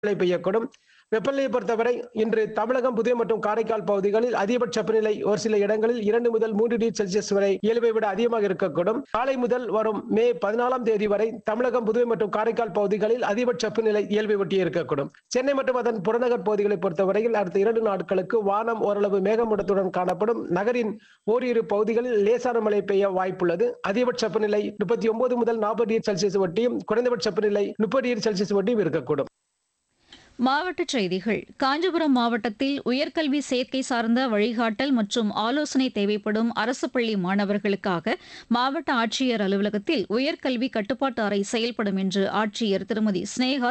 மழை பெய்யக்கூடும் வெப்பநிலையை பொறுத்தவரை இன்று தமிழகம் புதுவை மற்றும் காரைக்கால் பகுதிகளில் அதிகபட்ச வெப்பநிலை ஒரு சில இடங்களில் இரண்டு முதல் மூன்று டிகிரி செல்சியஸ் வரை இயல்பை விட அதிகமாக இருக்கக்கூடும் காலை முதல் வரும் மே பதினாலாம் தேதி வரை தமிழகம் புதுவை மற்றும் காரைக்கால் பகுதிகளில் அதிகபட்ச வெப்பநிலை இயல்பை ஒட்டி இருக்கக்கூடும் சென்னை மற்றும் அதன் புறநகர் பகுதிகளை பொறுத்தவரையில் அடுத்த இரண்டு நாட்களுக்கு வானம் ஓரளவு மேகமூட்டத்துடன் காணப்படும் நகரின் ஓரிரு பகுதிகளில் லேசான மழை பெய்ய வாய்ப்புள்ளது அதிகபட்ச வெப்பநிலை முப்பத்தி ஒன்பது முதல் நாற்பது டிகிரி செல்சியஸ் ஒட்டியும் குறைந்தபட்ச வெப்பநிலை முப்பது டிகிரி செல்சியஸ் ஒட்டியும் இருக்கக்கூடும் மாவட்டச் செய்திகள் காஞ்சிபுரம் மாவட்டத்தில் உயர்கல்வி சேர்க்கை சார்ந்த வழிகாட்டல் மற்றும் ஆலோசனை தேவைப்படும் அரசு பள்ளி மாணவர்களுக்காக மாவட்ட ஆட்சியர் அலுவலகத்தில் உயர்கல்வி கட்டுப்பாட்டு அறை செயல்படும் என்று ஆட்சியர் திருமதி ஸ்னேகா